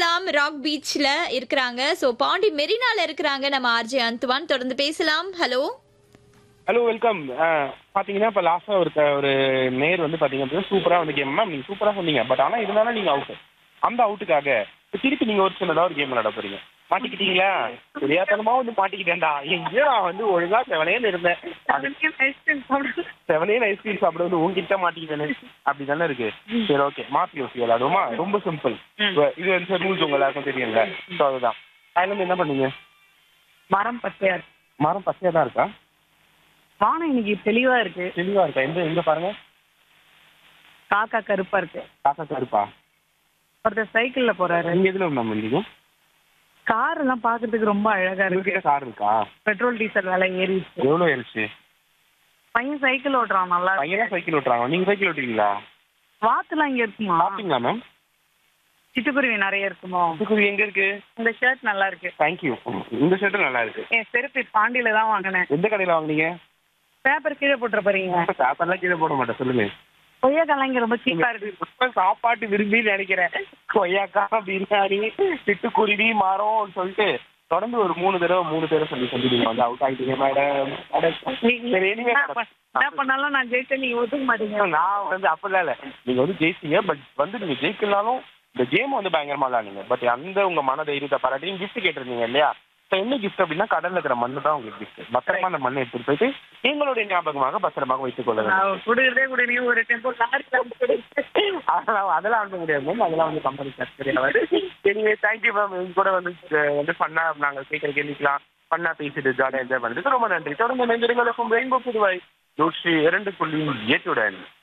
பேசலாம் ராக் பீச்ல இருக்கிறாங்க சோ பாண்டி மெரினால இருக்கிறாங்க நம்ம ஆர்ஜே அந்துவான் தொடர்ந்து பேசலாம் ஹலோ ஹலோ வெல்கம் பாத்தீங்கன்னா இப்போ லாஸ்ட்டாக ஒரு க- ஒரு நேர் வந்து பாத்தீங்க அப்படின்னா சூப்பராக வந்து கேம் மேம் நீங்கள் சூப்பராக சொன்னீங்க பட் ஆனால் இருந்தாலும் நீங்கள் அவுட் அந்த அவுட்டுக்காக இப்ப திருப்பி நீங்கள் ஒரு சின்னதாக ஒரு கேம் விளையாட போறீங்க மாட்டிக்கிட்டீங்களா தெரியாதனமா வந்து மாட்டிக்கிட்டேன்டா எங்கேயோ நான் வந்து ஒழுங்கா செவனேன்னு இருந்தேன் அது செவனேன்னு ஐஸ்கிரீம் சாப்பிட வந்து உங்ககிட்ட மாட்டிக்கிட்டேனே அப்படி தானே இருக்கு சரி ஓகே மாத்தி யோசி விளையாடுவோமா ரொம்ப சிம்பிள் இது வந்து ரூல்ஸ் உங்க எல்லாருக்கும் தெரியும்ல ஸோ அதுதான் அதுல இருந்து என்ன பண்ணீங்க மரம் பச்சையா இருக்கு மரம் பச்சையா தான் இருக்கா வானம் இன்னைக்கு தெளிவா இருக்கு தெளிவா இருக்கா எந்த எங்க பாருங்க காக்கா கருப்பா இருக்கு காக்கா கருப்பா ஒருத்தர் சைக்கிள்ல போறாரு நீங்க எதுல மேம் வந்தீங்க கார் எல்லாம் பாக்குறதுக்கு ரொம்ப அழகா இருக்கு உங்ககிட்ட கார் இருக்கா பெட்ரோல் டீசல் விலை ஏறிடுச்சு எவ்வளவு ஏறிச்சு பையன் சைக்கிள் ஓட்டுறான் நல்லா இருக்கு. பையனா சைக்கிள் ஓட்டுறாங்க நீங்க சைக்கிள் ஓட்டுறீங்களா வாத்துலாம் இங்க இருக்குமா சாப்பிட்டீங்களா மேம் சிட்டுக்குருவி நிறைய இருக்குமோ இதுக்கு எங்க இருக்கு இந்த ஷர்ட் நல்லா இருக்கு தேங்க்யூ இந்த ஷர்ட் நல்லா இருக்கு என் செருப்பு பாண்டியில தான் வாங்கினேன் எந்த கடையில வாங்குனீங்க பேப்பர் கீழே போட்டுற போறீங்க சாப்பாடுலாம் கீழே போட மாட்டேன் சொல்லுங்க கொய்யாக்காலாம் இங்க ரொம்ப சீப்பா இருக்கு இப்ப சாப்பாட்டு விரும்பி நினைக்கிறேன் கொய்யாக்கா பிரியாணி சிட்டுக்குருவி மரம் சொல்லிட்டு தொடர்ந்து ஒரு மூணு தடவை மூணு தடவை சொல்லி சொல்லி நீங்க வந்து அவுட் ஆயிட்டீங்க மேடம் சரி anyway, என்ன பண்- என்ன பண்ணாலும் நான் ஜெயிச்சேன் நீங்க ஒத்துக்க மாட்டீங்க நான் வந்து அப்படிலாம் இல்ல நீங்க வந்து ஜெயிச்சீங்க பட் வந்து நீங்க ஜெயிக்கலாலும் இந்த கேம் வந்து பயங்கரமா விளையாடுங்க பட் அந்த உங்க மன தைரியத்தை பாராட்டி கிஃப்ட் கேட்டிருந்தீங்க இல்லையா இப்போ என்ன கிஃப்ட் அப்படின்னா கடல்ல இருக்கிற மண்ணு தான் உங்களுக்கு கிஃப்ட் பத்திரமா அந்த மண்ணை எடுத்துட்டு போயிட்டு எங்களுடைய ஞாபகமாக பத்திரமாக வைத்துக் கொள்ள வேண்டும் நான் கொடுக்கறதே கூட நீ ஒரு டெம்போ லாரி கொடு அதெல்லாம் அதெல்லாம் வந்து முடியாது மேம் அதெல்லாம் வந்து கம்பெனி கிடையாது எனிவே தேங்க்யூ மேம் எங்க கூட வந்து அஹ், வந்து பண்ணா நாங்கள் கேட்குற கேள்விக்கலாம் பண்ணா பேசிட்டு ஜாலியாக என்ஜாய் பண்ணுறதுக்கு ரொம்ப நன்றி தொடர்ந்து நெஞ்சிருங்கள் ரெயின்போ புதுவாய் நூற்றி இரண்டு புள்ளி எட்டுடன்